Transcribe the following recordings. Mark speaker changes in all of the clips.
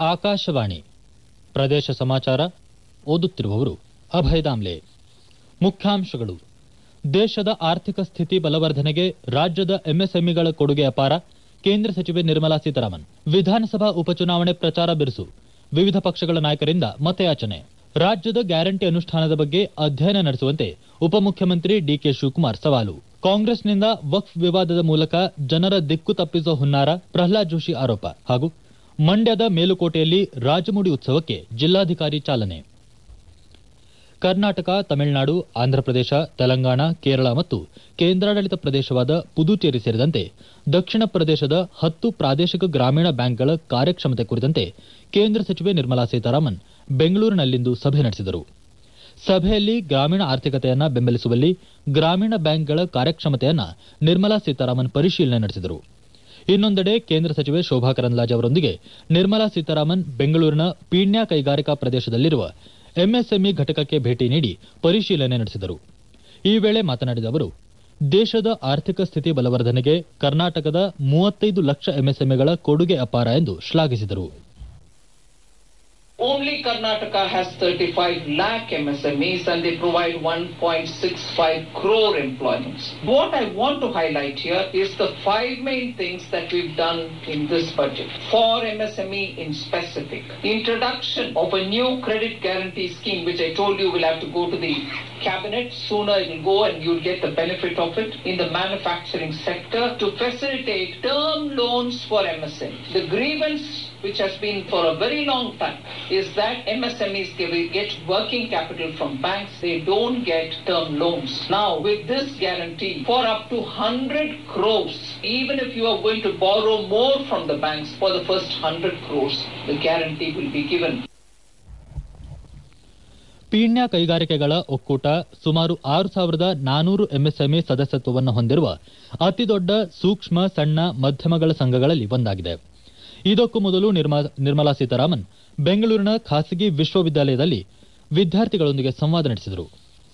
Speaker 1: ಆಕಾಶವಾಣಿ ಪ್ರದೇಶ ಸಮಾಚಾರ ಓದುತ್ತಿರುವವರು ಅಭಯ ದಾಮ್ಲೆ ಮುಖ್ಯಾಂಶಗಳು ದೇಶದ ಆರ್ಥಿಕ ಸ್ಥಿತಿ ಬಲವರ್ಧನೆಗೆ ರಾಜ್ಯದ ಎಂಎಸ್ಎಂಇಗಳ ಕೊಡುಗೆ ಅಪಾರ ಕೇಂದ್ರ ಸಚಿವೆ ನಿರ್ಮಲಾ ಸೀತಾರಾಮನ್ ವಿಧಾನಸಭಾ ಉಪಚುನಾವಣೆ ಪ್ರಚಾರ ಬಿರುಸು ವಿವಿಧ ಪಕ್ಷಗಳ ನಾಯಕರಿಂದ ಮತಯಾಚನೆ ರಾಜ್ಯದ ಗ್ಯಾರಂಟಿ ಅನುಷ್ಠಾನದ ಬಗ್ಗೆ ಅಧ್ಯಯನ ನಡೆಸುವಂತೆ ಉಪಮುಖ್ಯಮಂತ್ರಿ ಡಿಕೆ ಶಿವಕುಮಾರ್ ಸವಾಲು ಕಾಂಗ್ರೆಸ್ನಿಂದ ವಕ್ಫ್ ವಿವಾದದ ಮೂಲಕ ಜನರ ದಿಕ್ಕು ತಪ್ಪಿಸುವ ಹುನ್ನಾರ ಪ್ರಹ್ಲಾದ್ ಜೋಶಿ ಆರೋಪ ಹಾಗೂ ಮಂಡ್ಯದ ಮೇಲುಕೋಟೆಯಲ್ಲಿ ರಾಜಮುಡಿ ಉತ್ಸವಕ್ಕೆ ಜಿಲ್ಲಾಧಿಕಾರಿ ಚಾಲನೆ ಕರ್ನಾಟಕ ತಮಿಳುನಾಡು ಆಂಧ್ರಪ್ರದೇಶ ತೆಲಂಗಾಣ ಕೇರಳ ಮತ್ತು ಕೇಂದ್ರಾಡಳಿತ ಪ್ರದೇಶವಾದ ಪುದುಚೇರಿ ಸೇರಿದಂತೆ ದಕ್ಷಿಣ ಪ್ರದೇಶದ ಹತ್ತು ಪ್ರಾದೇಶಿಕ ಗ್ರಾಮೀಣ ಬ್ಯಾಂಕ್ಗಳ ಕಾರ್ಯಕ್ಷಮತೆ ಕುರಿತಂತೆ ಕೇಂದ್ರ ಸಚಿವೆ ನಿರ್ಮಲಾ ಸೀತಾರಾಮನ್ ಬೆಂಗಳೂರಿನಲ್ಲಿಂದು ಸಭೆ ನಡೆಸಿದರು ಸಭೆಯಲ್ಲಿ ಗ್ರಾಮೀಣ ಆರ್ಥಿಕತೆಯನ್ನ ಬೆಂಬಲಿಸುವಲ್ಲಿ ಗ್ರಾಮೀಣ ಬ್ಯಾಂಕ್ಗಳ ಕಾರ್ಯಕ್ಷಮತೆಯನ್ನ ನಿರ್ಮಲಾ ಸೀತಾರಾಮನ್ ಪರಿಶೀಲನೆ ನಡೆಸಿದರು ಇನ್ನೊಂದೆಡೆ ಕೇಂದ್ರ ಸಚಿವೆ ಶೋಭಾ ಕರಂದ್ಲಾಜೆ ಅವರೊಂದಿಗೆ ನಿರ್ಮಲಾ ಸೀತಾರಾಮನ್ ಬೆಂಗಳೂರಿನ ಪೀಣ್ಯ ಕೈಗಾರಿಕಾ ಪ್ರದೇಶದಲ್ಲಿರುವ ಎಂಎಸ್ಎಂಇ ಘಟಕಕ್ಕೆ ಭೇಟಿ ನೀಡಿ ಪರಿಶೀಲನೆ ನಡೆಸಿದರು ಈ ವೇಳೆ ಮಾತನಾಡಿದ ಅವರು ದೇಶದ ಆರ್ಥಿಕ ಸ್ಥಿತಿ ಬಲವರ್ಧನೆಗೆ ಕರ್ನಾಟಕದ ಮೂವತ್ತೈದು ಲಕ್ಷ ಎಂಎಸ್ಎಂಇಗಳ ಕೊಡುಗೆ ಅಪಾರ ಎಂದು ಶ್ಲಾಘಿಸಿದರು
Speaker 2: Only Karnataka has 35 lakh MSMEs and they provide 1.65 crore employments. What I want to highlight here is the five main things that we've done in this budget. For MSME in specific, introduction of a new credit guarantee scheme, which I told you will have to go to the cabinet. Sooner it will go and you'll get the benefit of it in the manufacturing sector to facilitate term loans for MSME. The grievance which has been for a very long time is that MSMEs give- get working capital from banks, they don't get term loans. Now, with this guarantee, for up to 100 crores, even if you are going to borrow more from the banks for the first 100 crores, the guarantee will be given.
Speaker 1: Peenya ಕೈಗಾರಿಕೆಗಳ ಒಕ್ಕೂಟ ಸುಮಾರು ಆರು ಸಾವಿರದ ನಾನೂರು MSME ಸದಸ್ಯತ್ವವನ್ನು ಹೊಂದಿರುವ ಅತಿದೊಡ್ಡ ಸೂಕ್ಷ್ಮ ಸಣ್ಣ ಮಧ್ಯಮಗಳ ಸಂಘಗಳಲ್ಲಿ ಒಂದಾಗಿದೆ ಇದಕ್ಕೂ ಮೊದಲು ನಿರ್ಮ- ನಿರ್ಮಲಾ ಸೀತಾರಾಮನ್ ಬೆಂಗಳೂರಿನ ಖಾಸಗಿ ವಿಶ್ವವಿದ್ಯಾಲಯದಲ್ಲಿ ವಿದ್ಯಾರ್ಥಿಗಳೊಂದಿಗೆ ಸಂವಾದ ನಡೆಸಿದರು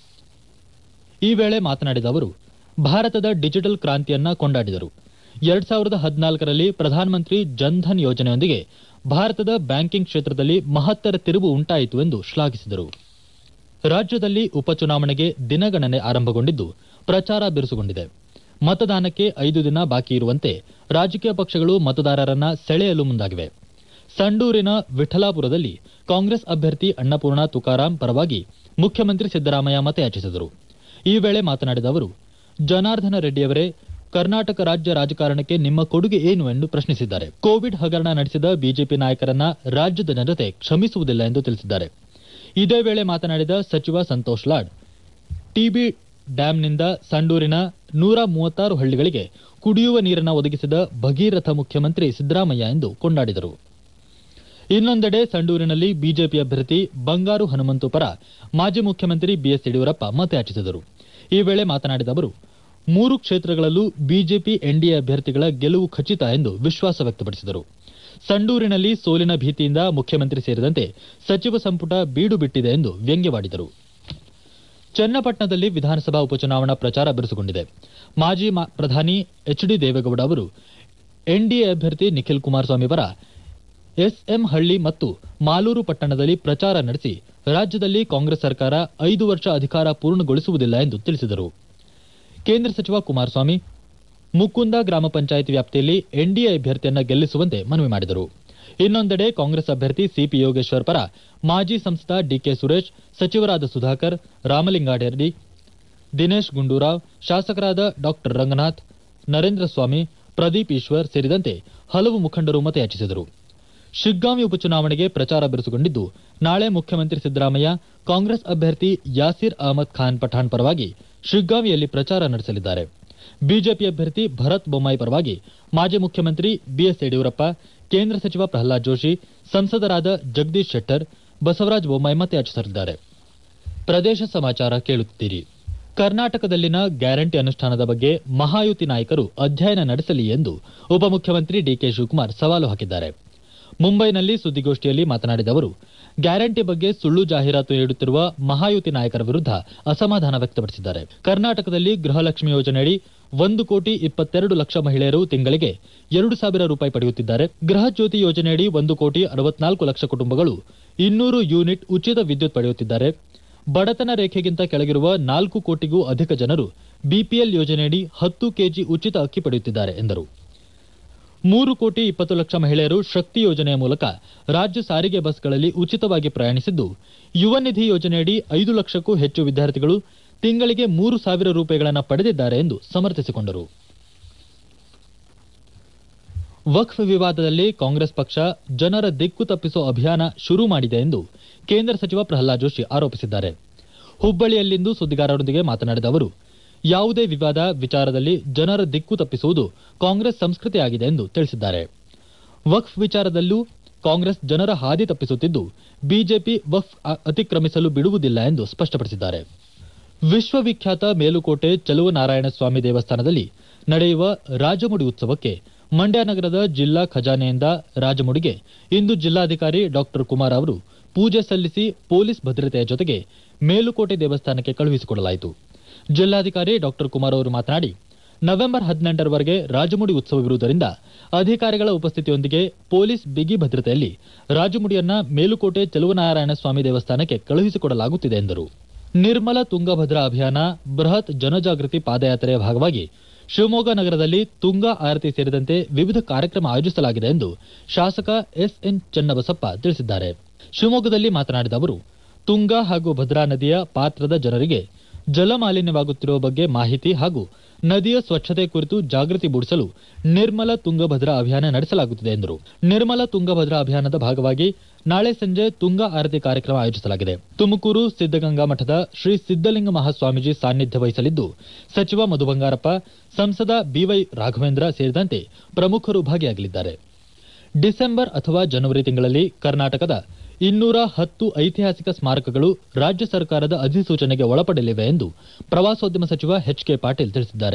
Speaker 1: ಈ ವೇಳೆ ಮಾತನಾಡಿದ ಅವರು ಭಾರತದ ಡಿಜಿಟಲ್ ಕ್ರಾಂತಿಯನ್ನ ಕೊಂಡಾಡಿದರು ಎರಡ್ ಸಾವಿರದ ಹದಿನಾಲ್ಕರಲ್ಲಿ ಪ್ರಧಾನಮಂತ್ರಿ ಜನ್ಧನ್ ಯೋಜನೆಯೊಂದಿಗೆ ಭಾರತದ ಬ್ಯಾಂಕಿಂಗ್ ಕ್ಷೇತ್ರದಲ್ಲಿ ಮಹತ್ತರ ತಿರುವು ಉಂಟಾಯಿತು ಎಂದು ಶ್ಲಾಘಿಸಿದರು ರಾಜ್ಯದಲ್ಲಿ ಉಪಚುನಾವಣೆಗೆ ದಿನಗಣನೆ ಆರಂಭಗೊಂಡಿದ್ದು ಪ್ರಚಾರ ಬಿರುಸುಗೊಂಡಿದೆ ಮತದಾನಕ್ಕೆ ಐದು ದಿನ ಬಾಕಿ ಇರುವಂತೆ ರಾಜಕೀಯ ಪಕ್ಷಗಳು ಮತದಾರರನ್ನ ಸೆಳೆಯಲು ಮುಂದಾಗಿವೆ ಸಂಡೂರಿನ ವಿಠಲಾಪುರದಲ್ಲಿ ಕಾಂಗ್ರೆಸ್ ಅಭ್ಯರ್ಥಿ ಅನ್ನಪೂರ್ಣ ತುಕಾರಾಂ ಪರವಾಗಿ ಮುಖ್ಯಮಂತ್ರಿ ಸಿದ್ದರಾಮಯ್ಯ ಮತಯಾಚಿಸಿದರು ಈ ವೇಳೆ ಮಾತನಾಡಿದ ಅವರು ಜನಾರ್ದನ ರೆಡ್ಡಿಯವರೇ ಕರ್ನಾಟಕ ರಾಜ್ಯ ರಾಜಕಾರಣಕ್ಕೆ ನಿಮ್ಮ ಕೊಡುಗೆ ಏನು ಎಂದು ಪ್ರಶ್ನಿಸಿದ್ದಾರೆ ಕೋವಿಡ್ ಹಗರಣ ನಡೆಸಿದ ಬಿಜೆಪಿ ನಾಯಕರನ್ನ ರಾಜ್ಯದ ಜನತೆ ಕ್ಷಮಿಸುವುದಿಲ್ಲ ಎಂದು ತಿಳಿಸಿದ್ದಾರೆ ಇದೇ ವೇಳೆ ಮಾತನಾಡಿದ ಸಚಿವ ಸಂತೋಷ್ ಲಾಡ್ ಟಿಬಿ ಡ್ಯಾಂನಿಂದ ಸಂಡೂರಿನ ನೂರ ಮೂವತ್ತಾರು ಹಳ್ಳಿಗಳಿಗೆ ಕುಡಿಯುವ ನೀರನ್ನು ಒದಗಿಸಿದ ಭಗೀರಥ ಮುಖ್ಯಮಂತ್ರಿ ಸಿದ್ದರಾಮಯ್ಯ ಎಂದು ಕೊಂಡಾಡಿದರು ಇನ್ನೊಂದೆಡೆ ಸಂಡೂರಿನಲ್ಲಿ ಬಿಜೆಪಿ ಅಭ್ಯರ್ಥಿ ಬಂಗಾರು ಹನುಮಂತು ಪರ ಮಾಜಿ ಮುಖ್ಯಮಂತ್ರಿ ಬಿಎಸ್ ಯಡಿಯೂರಪ್ಪ ಮತಯಾಚಿಸಿದರು ಈ ವೇಳೆ ಮಾತನಾಡಿದ ಅವರು ಮೂರು ಕ್ಷೇತ್ರಗಳಲ್ಲೂ ಬಿಜೆಪಿ ಎನ್ಡಿಎ ಅಭ್ಯರ್ಥಿಗಳ ಗೆಲುವು ಖಚಿತ ಎಂದು ವಿಶ್ವಾಸ ವ್ಯಕ್ತಪಡಿಸಿದರು ಸಂಡೂರಿನಲ್ಲಿ ಸೋಲಿನ ಭೀತಿಯಿಂದ ಮುಖ್ಯಮಂತ್ರಿ ಸೇರಿದಂತೆ ಸಚಿವ ಸಂಪುಟ ಬೀಡು ಬಿಟ್ಟಿದೆ ಎಂದು ವ್ಯಂಗ್ಯವಾಡಿದರು ಚನ್ನಪಟ್ಟಣದಲ್ಲಿ ವಿಧಾನಸಭಾ ಉಪಚುನಾವಣಾ ಪ್ರಚಾರ ಬಿರುಸುಗೊಂಡಿದೆ ಮಾಜಿ ಮಾ- ಪ್ರಧಾನಿ ಎಚ್ ಡಿ ದೇವೇಗೌಡ ಅವರು ಎನ್ಡಿಎ ಅಭ್ಯರ್ಥಿ ನಿಖಿಲ್ ಕುಮಾರಸ್ವಾಮಿ ಪರ ಎಸ್ಎಂ ಹಳ್ಳಿ ಮತ್ತು ಮಾಲೂರು ಪಟ್ಟಣದಲ್ಲಿ ಪ್ರಚಾರ ನಡೆಸಿ ರಾಜ್ಯದಲ್ಲಿ ಕಾಂಗ್ರೆಸ್ ಸರ್ಕಾರ ಐದು ವರ್ಷ ಅಧಿಕಾರ ಪೂರ್ಣಗೊಳಿಸುವುದಿಲ್ಲ ಎಂದು ತಿಳಿಸಿದರು ಕೇಂದ್ರ ಸಚಿವ ಕುಮಾರಸ್ವಾಮಿ ಮುಕುಂದ ಗ್ರಾಮ ಪಂಚಾಯತ್ ವ್ಯಾಪ್ತಿಯಲ್ಲಿ ಎನ್ಡಿಎ ಅಭ್ಯರ್ಥಿಯನ್ನ ಗೆಲ್ಲಿಸುವಂತೆ ಮನವಿ ಮಾಡಿದರು ಇನ್ನೊಂದೆಡೆ ಕಾಂಗ್ರೆಸ್ ಅಭ್ಯರ್ಥಿ ಸಿಪಿ ಯೋಗೇಶ್ವರ್ ಪರ ಮಾಜಿ ಸಂಸದ ಡಿಕೆ ಸುರೇಶ್ ಸಚಿವರಾದ ಸುಧಾಕರ್ ರಾಮಲಿಂಗಾರೆಡ್ಡಿ ದಿನೇಶ್ ಗುಂಡೂರಾವ್ ಶಾಸಕರಾದ ಡಾಕ್ಟರ್ ರಂಗನಾಥ್ ನರೇಂದ್ರ ಸ್ವಾಮಿ ಪ್ರದೀಪ್ ಈಶ್ವರ್ ಸೇರಿದಂತೆ ಹಲವು ಮುಖಂಡರು ಮತಯಾಚಿಸಿದರು ಶಿಗ್ಗಾಂವಿ ಉಪಚುನಾವಣೆಗೆ ಪ್ರಚಾರ ಬಿರುಸುಗೊಂಡಿದ್ದು ನಾಳೆ ಮುಖ್ಯಮಂತ್ರಿ ಸಿದ್ದರಾಮಯ್ಯ ಕಾಂಗ್ರೆಸ್ ಅಭ್ಯರ್ಥಿ ಯಾಸೀರ್ ಅಹಮದ್ ಖಾನ್ ಪಠಾಣ್ ಪರವಾಗಿ ಶಿಗ್ಗಾಂವಿಯಲ್ಲಿ ಪ್ರಚಾರ ನಡೆಸಲಿದ್ದಾರೆ ಬಿಜೆಪಿ ಅಭ್ಯರ್ಥಿ ಭರತ್ ಬೊಮ್ಮಾಯಿ ಪರವಾಗಿ ಮಾಜಿ ಮುಖ್ಯಮಂತ್ರಿ ಬಿಎಸ್ ಯಡಿಯೂರಪ್ಪ ಕೇಂದ್ರ ಸಚಿವ ಪ್ರಹ್ಲಾದ್ ಜೋಶಿ ಸಂಸದರಾದ ಜಗದೀಶ್ ಶೆಟ್ಟರ್ ಬಸವರಾಜ ಬೊಮ್ಮಾಯಿ ಮತಯಾಚಿಸಲಿದ್ದಾರೆ ಪ್ರದೇಶ ಸಮಾಚಾರ ಕೇಳುತ್ತೀರಿ ಕರ್ನಾಟಕದಲ್ಲಿನ ಗ್ಯಾರಂಟಿ ಅನುಷ್ಠಾನದ ಬಗ್ಗೆ ಮಹಾಯುತಿ ನಾಯಕರು ಅಧ್ಯಯನ ನಡೆಸಲಿ ಎಂದು ಉಪಮುಖ್ಯಮಂತ್ರಿ ಡಿಕೆ ಶಿವಕುಮಾರ್ ಸವಾಲು ಹಾಕಿದ್ದಾರೆ ಮುಂಬೈನಲ್ಲಿ ಸುದ್ದಿಗೋಷ್ಠಿಯಲ್ಲಿ ಮಾತನಾಡಿದ ಅವರು ಗ್ಯಾರಂಟಿ ಬಗ್ಗೆ ಸುಳ್ಳು ಜಾಹೀರಾತು ನೀಡುತ್ತಿರುವ ಮಹಾಯುತಿ ನಾಯಕರ ವಿರುದ್ಧ ಅಸಮಾಧಾನ ವ್ಯಕ್ತಪಡಿಸಿದ್ದಾರೆ ಕರ್ನಾಟಕದಲ್ಲಿ ಗೃಹಲಕ್ಷ್ಮಿ ಯೋಜನೆಯಡಿ ಒಂದು ಕೋಟಿ ಇಪ್ಪತ್ತೆರಡು ಲಕ್ಷ ಮಹಿಳೆಯರು ತಿಂಗಳಿಗೆ ಎರಡು ಸಾವಿರ ರೂಪಾಯಿ ಪಡೆಯುತ್ತಿದ್ದಾರೆ ಗೃಹ ಜ್ಯೋತಿ ಯೋಜನೆಯಡಿ ಒಂದು ಕೋಟಿ ಅರವತ್ನಾಲ್ಕು ಲಕ್ಷ ಕುಟುಂಬಗಳು ಇನ್ನೂರು ಯೂನಿಟ್ ಉಚಿತ ವಿದ್ಯುತ್ ಪಡೆಯುತ್ತಿದ್ದಾರೆ ಬಡತನ ರೇಖೆಗಿಂತ ಕೆಳಗಿರುವ ನಾಲ್ಕು ಕೋಟಿಗೂ ಅಧಿಕ ಜನರು ಬಿಪಿಎಲ್ ಯೋಜನೆಯಡಿ ಹತ್ತು ಕೆಜಿ ಉಚಿತ ಅಕ್ಕಿ ಪಡೆಯುತ್ತಿದ್ದಾರೆ ಎಂದರು ಮೂರು ಕೋಟಿ ಇಪ್ಪತ್ತು ಲಕ್ಷ ಮಹಿಳೆಯರು ಶಕ್ತಿ ಯೋಜನೆಯ ಮೂಲಕ ರಾಜ್ಯ ಸಾರಿಗೆ ಬಸ್ಗಳಲ್ಲಿ ಉಚಿತವಾಗಿ ಪ್ರಯಾಣಿಸಿದ್ದು ಯುವ ನಿಧಿ ಯೋಜನೆಯಡಿ ಐದು ಲಕ್ಷಕ್ಕೂ ಹೆಚ್ಚು ವಿದ್ಯಾರ್ಥಿಗಳು ತಿಂಗಳಿಗೆ ಮೂರು ಸಾವಿರ ರೂಪಾಯಿಗಳನ್ನು ಪಡೆದಿದ್ದಾರೆ ಎಂದು ಸಮರ್ಥಿಸಿಕೊಂಡರು ವಕ್ಫ್ ವಿವಾದದಲ್ಲಿ ಕಾಂಗ್ರೆಸ್ ಪಕ್ಷ ಜನರ ದಿಕ್ಕು ತಪ್ಪಿಸುವ ಅಭಿಯಾನ ಶುರು ಮಾಡಿದೆ ಎಂದು ಕೇಂದ್ರ ಸಚಿವ ಪ್ರಹ್ಲಾದ್ ಜೋಶಿ ಆರೋಪಿಸಿದ್ದಾರೆ ಹುಬ್ಬಳ್ಳಿಯಲ್ಲಿಂದು ಸುದ್ದಿಗಾರರೊಂದಿಗೆ ಮಾತನಾಡಿದ ಅವರು ಯಾವುದೇ ವಿವಾದ ವಿಚಾರದಲ್ಲಿ ಜನರ ದಿಕ್ಕು ತಪ್ಪಿಸುವುದು ಕಾಂಗ್ರೆಸ್ ಸಂಸ್ಕೃತಿಯಾಗಿದೆ ಎಂದು ತಿಳಿಸಿದ್ದಾರೆ ವಕ್ಫ್ ವಿಚಾರದಲ್ಲೂ ಕಾಂಗ್ರೆಸ್ ಜನರ ಹಾದಿ ತಪ್ಪಿಸುತ್ತಿದ್ದು ಬಿಜೆಪಿ ವಕ್ಫ್ ಅ- ಅತಿಕ್ರಮಿಸಲು ಬಿಡುವುದಿಲ್ಲ ಎಂದು ಸ್ಪಷ್ಟಪಡಿಸಿದ್ದಾರೆ ವಿಶ್ವವಿಖ್ಯಾತ ಮೇಲುಕೋಟೆ ಚಲುವನಾರಾಯಣ ಸ್ವಾಮಿ ದೇವಸ್ಥಾನದಲ್ಲಿ ನಡೆಯುವ ರಾಜಮುಡಿ ಉತ್ಸವಕ್ಕೆ ಮಂಡ್ಯ ನಗರದ ಜಿಲ್ಲಾ ಖಜಾನೆಯಿಂದ ರಾಜಮುಡಿಗೆ ಇಂದು ಜಿಲ್ಲಾಧಿಕಾರಿ ಡಾಕ್ಟರ್ ಕುಮಾರ್ ಅವರು ಪೂಜೆ ಸಲ್ಲಿಸಿ ಪೊಲೀಸ್ ಭದ್ರತೆಯ ಜೊತೆಗೆ ಮೇಲುಕೋಟೆ ದೇವಸ್ಥಾನಕ್ಕೆ ಕಳುಹಿಸಿಕೊಡಲಾಯಿತು ಜಿಲ್ಲಾಧಿಕಾರಿ ಡಾಕ್ಟರ್ ಕುಮಾರ್ ಅವರು ಮಾತನಾಡಿ ನವೆಂಬರ್ ಹದಿನೆಂಟರವರೆಗೆ ರಾಜಮುಡಿ ಉತ್ಸವವಿರುವುದರಿಂದ ಅಧಿಕಾರಿಗಳ ಉಪಸ್ಥಿತಿಯೊಂದಿಗೆ ಪೊಲೀಸ್ ಬಿಗಿ ಭದ್ರತೆಯಲ್ಲಿ ರಾಜಮುಡಿಯನ್ನ ಮೇಲುಕೋಟೆ ಚಲುವನಾರಾಯಣ ಸ್ವಾಮಿ ದೇವಸ್ಥಾನಕ್ಕೆ ಕಳುಹಿಸಿಕೊಡಲಾಗುತ್ತಿದೆ ಎಂದರು ನಿರ್ಮಲ ತುಂಗಭದ್ರಾ ಅಭಿಯಾನ ಬೃಹತ್ ಜನಜಾಗೃತಿ ಪಾದಯಾತ್ರೆಯ ಭಾಗವಾಗಿ ಶಿವಮೊಗ್ಗ ನಗರದಲ್ಲಿ ತುಂಗಾ ಆರತಿ ಸೇರಿದಂತೆ ವಿವಿಧ ಕಾರ್ಯಕ್ರಮ ಆಯೋಜಿಸಲಾಗಿದೆ ಎಂದು ಶಾಸಕ ಎಸ್ಎನ್ ಚನ್ನಬಸಪ್ಪ ತಿಳಿಸಿದ್ದಾರೆ ಶಿವಮೊಗ್ಗದಲ್ಲಿ ಮಾತನಾಡಿದ ಅವರು ತುಂಗಾ ಹಾಗೂ ಭದ್ರಾ ನದಿಯ ಪಾತ್ರದ ಜನರಿಗೆ ಜಲಮಾಲಿನ್ಯವಾಗುತ್ತಿರುವ ಬಗ್ಗೆ ಮಾಹಿತಿ ಹಾಗೂ ನದಿಯ ಸ್ವಚ್ಛತೆ ಕುರಿತು ಜಾಗೃತಿ ಮೂಡಿಸಲು ನಿರ್ಮಲ ತುಂಗಭದ್ರಾ ಅಭಿಯಾನ ನಡೆಸಲಾಗುತ್ತಿದೆ ಎಂದರು ನಿರ್ಮಲ ತುಂಗಭದ್ರಾ ಅಭಿಯಾನದ ಭಾಗವಾಗಿ ನಾಳೆ ಸಂಜೆ ತುಂಗಾ ಆರತಿ ಕಾರ್ಯಕ್ರಮ ಆಯೋಜಿಸಲಾಗಿದೆ ತುಮಕೂರು ಸಿದ್ದಗಂಗಾ ಮಠದ ಶ್ರೀ ಸಿದ್ದಲಿಂಗ ಮಹಾಸ್ವಾಮೀಜಿ ಸಾನ್ನಿಧ್ಯ ವಹಿಸಲಿದ್ದು ಸಚಿವ ಮಧು ಬಂಗಾರಪ್ಪ ಸಂಸದ ಬಿವೈ ರಾಘವೇಂದ್ರ ಸೇರಿದಂತೆ ಪ್ರಮುಖರು ಭಾಗಿಯಾಗಲಿದ್ದಾರೆ ಡಿಸೆಂಬರ್ ಅಥವಾ ಜನವರಿ ತಿಂಗಳಲ್ಲಿ ಕರ್ನಾಟಕದ ಇನ್ನೂರ ಹತ್ತು ಐತಿಹಾಸಿಕ ಸ್ಮಾರಕಗಳು ರಾಜ್ಯ ಸರ್ಕಾರದ ಅಧಿಸೂಚನೆಗೆ ಒಳಪಡಲಿವೆ ಎಂದು ಪ್ರವಾಸೋದ್ಯಮ ಸಚಿವ ಎಚ್ ಕೆ ಪಾಟೀಲ್ ತಿಳಿಸಿದ್ದಾರೆ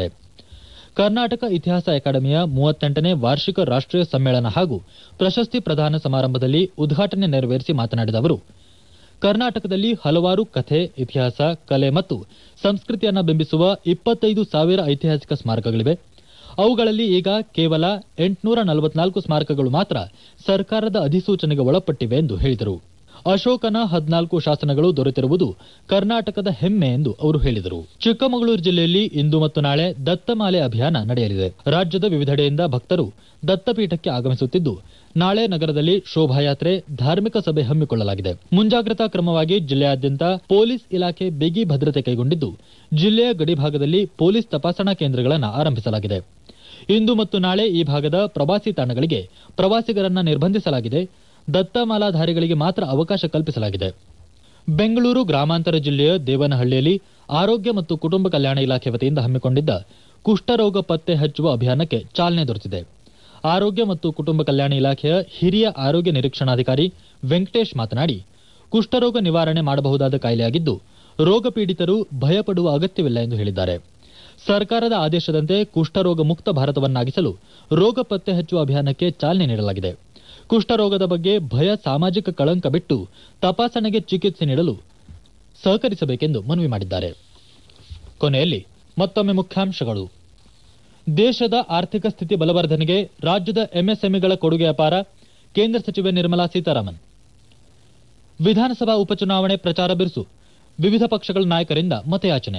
Speaker 1: ಕರ್ನಾಟಕ ಇತಿಹಾಸ ಅಕಾಡೆಮಿಯ ಮೂವತ್ತೆಂಟನೇ ವಾರ್ಷಿಕ ರಾಷ್ಟ್ರೀಯ ಸಮ್ಮೇಳನ ಹಾಗೂ ಪ್ರಶಸ್ತಿ ಪ್ರದಾನ ಸಮಾರಂಭದಲ್ಲಿ ಉದ್ಘಾಟನೆ ನೆರವೇರಿಸಿ ಮಾತನಾಡಿದ ಅವರು ಕರ್ನಾಟಕದಲ್ಲಿ ಹಲವಾರು ಕಥೆ ಇತಿಹಾಸ ಕಲೆ ಮತ್ತು ಸಂಸ್ಕೃತಿಯನ್ನು ಬಿಂಬಿಸುವ ಇಪ್ಪತ್ತೈದು ಸಾವಿರ ಐತಿಹಾಸಿಕ ಸ್ಮಾರಕಗಳಿವೆ ಅವುಗಳಲ್ಲಿ ಈಗ ಕೇವಲ ಎಂಟುನೂರ ನಲವತ್ನಾಲ್ಕು ಸ್ಮಾರಕಗಳು ಮಾತ್ರ ಸರ್ಕಾರದ ಅಧಿಸೂಚನೆಗೆ ಒಳಪಟ್ಟಿವೆ ಎಂದು ಹೇಳಿದರು ಅಶೋಕನ ಹದಿನಾಲ್ಕು ಶಾಸನಗಳು ದೊರೆತಿರುವುದು ಕರ್ನಾಟಕದ ಹೆಮ್ಮೆ ಎಂದು ಅವರು ಹೇಳಿದರು ಚಿಕ್ಕಮಗಳೂರು ಜಿಲ್ಲೆಯಲ್ಲಿ ಇಂದು ಮತ್ತು ನಾಳೆ ದತ್ತಮಾಲೆ ಅಭಿಯಾನ ನಡೆಯಲಿದೆ ರಾಜ್ಯದ ವಿವಿಧೆಡೆಯಿಂದ ಭಕ್ತರು ದತ್ತಪೀಠಕ್ಕೆ ಆಗಮಿಸುತ್ತಿದ್ದು ನಾಳೆ ನಗರದಲ್ಲಿ ಶೋಭಾಯಾತ್ರೆ ಧಾರ್ಮಿಕ ಸಭೆ ಹಮ್ಮಿಕೊಳ್ಳಲಾಗಿದೆ ಮುಂಜಾಗ್ರತಾ ಕ್ರಮವಾಗಿ ಜಿಲ್ಲೆಯಾದ್ಯಂತ ಪೊಲೀಸ್ ಇಲಾಖೆ ಬಿಗಿ ಭದ್ರತೆ ಕೈಗೊಂಡಿದ್ದು ಜಿಲ್ಲೆಯ ಗಡಿಭಾಗದಲ್ಲಿ ಪೊಲೀಸ್ ತಪಾಸಣಾ ಕೇಂದ್ರಗಳನ್ನು ಆರಂಭಿಸಲಾಗಿದೆ ಇಂದು ಮತ್ತು ನಾಳೆ ಈ ಭಾಗದ ಪ್ರವಾಸಿ ತಾಣಗಳಿಗೆ ಪ್ರವಾಸಿಗರನ್ನ ನಿರ್ಬಂಧಿಸಲಾಗಿದೆ ದತ್ತಮಾಲಾಧಾರಿಗಳಿಗೆ ಮಾತ್ರ ಅವಕಾಶ ಕಲ್ಪಿಸಲಾಗಿದೆ ಬೆಂಗಳೂರು ಗ್ರಾಮಾಂತರ ಜಿಲ್ಲೆಯ ದೇವನಹಳ್ಳಿಯಲ್ಲಿ ಆರೋಗ್ಯ ಮತ್ತು ಕುಟುಂಬ ಕಲ್ಯಾಣ ಇಲಾಖೆ ವತಿಯಿಂದ ಹಮ್ಮಿಕೊಂಡಿದ್ದ ಕುಷ್ಠರೋಗ ಪತ್ತೆ ಹಚ್ಚುವ ಅಭಿಯಾನಕ್ಕೆ ಚಾಲನೆ ದೊರೆತಿದೆ ಆರೋಗ್ಯ ಮತ್ತು ಕುಟುಂಬ ಕಲ್ಯಾಣ ಇಲಾಖೆಯ ಹಿರಿಯ ಆರೋಗ್ಯ ನಿರೀಕ್ಷಣಾಧಿಕಾರಿ ವೆಂಕಟೇಶ್ ಮಾತನಾಡಿ ಕುಷ್ಠರೋಗ ನಿವಾರಣೆ ಮಾಡಬಹುದಾದ ಕಾಯಿಲೆಯಾಗಿದ್ದು ರೋಗ ಪೀಡಿತರು ಭಯಪಡುವ ಅಗತ್ಯವಿಲ್ಲ ಎಂದು ಹೇಳಿದ್ದಾರೆ ಸರ್ಕಾರದ ಆದೇಶದಂತೆ ಕುಷ್ಠರೋಗ ಮುಕ್ತ ಭಾರತವನ್ನಾಗಿಸಲು ರೋಗ ಪತ್ತೆ ಹಚ್ಚುವ ಅಭಿಯಾನಕ್ಕೆ ಚಾಲನೆ ನೀಡಲಾಗಿದೆ ಕುಷ್ಠರೋಗದ ಬಗ್ಗೆ ಭಯ ಸಾಮಾಜಿಕ ಕಳಂಕ ಬಿಟ್ಟು ತಪಾಸಣೆಗೆ ಚಿಕಿತ್ಸೆ ನೀಡಲು ಸಹಕರಿಸಬೇಕೆಂದು ಮನವಿ ಮಾಡಿದ್ದಾರೆ ಕೊನೆಯಲ್ಲಿ ಮತ್ತೊಮ್ಮೆ ಮುಖ್ಯಾಂಶಗಳು ದೇಶದ ಆರ್ಥಿಕ ಸ್ಥಿತಿ ಬಲವರ್ಧನೆಗೆ ರಾಜ್ಯದ ಎಂಎಸ್ಎಂಇಗಳ ಕೊಡುಗೆ ಅಪಾರ ಕೇಂದ್ರ ಸಚಿವೆ ನಿರ್ಮಲಾ ಸೀತಾರಾಮನ್ ವಿಧಾನಸಭಾ ಉಪಚುನಾವಣೆ ಪ್ರಚಾರ ಬಿರುಸು ವಿವಿಧ ಪಕ್ಷಗಳ ನಾಯಕರಿಂದ ಮತಯಾಚನೆ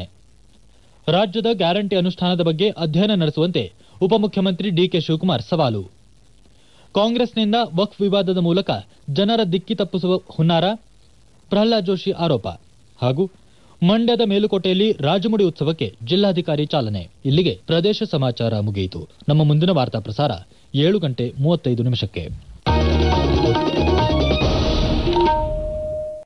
Speaker 1: ರಾಜ್ಯದ ಗ್ಯಾರಂಟಿ ಅನುಷ್ಠಾನದ ಬಗ್ಗೆ ಅಧ್ಯಯನ ನಡೆಸುವಂತೆ ಉಪಮುಖ್ಯಮಂತ್ರಿ ಡಿಕೆ ಶಿವಕುಮಾರ್ ಸವಾಲು ಕಾಂಗ್ರೆಸ್ನಿಂದ ವಕ್ಫ್ ವಿವಾದದ ಮೂಲಕ ಜನರ ದಿಕ್ಕಿ ತಪ್ಪಿಸುವ ಹುನ್ನಾರ ಪ್ರಹ್ಲಾದ್ ಜೋಶಿ ಆರೋಪ ಹಾಗೂ ಮಂಡ್ಯದ ಮೇಲುಕೋಟೆಯಲ್ಲಿ ರಾಜಮುಡಿ ಉತ್ಸವಕ್ಕೆ ಜಿಲ್ಲಾಧಿಕಾರಿ ಚಾಲನೆ ಇಲ್ಲಿಗೆ ಪ್ರದೇಶ ಸಮಾಚಾರ ಮುಗಿಯಿತು ನಮ್ಮ ಮುಂದಿನ ವಾರ್ತಾ ಪ್ರಸಾರ ಏಳು ಗಂಟೆ ಮೂವತ್ತೈದು ನಿಮಿಷಕ್ಕೆ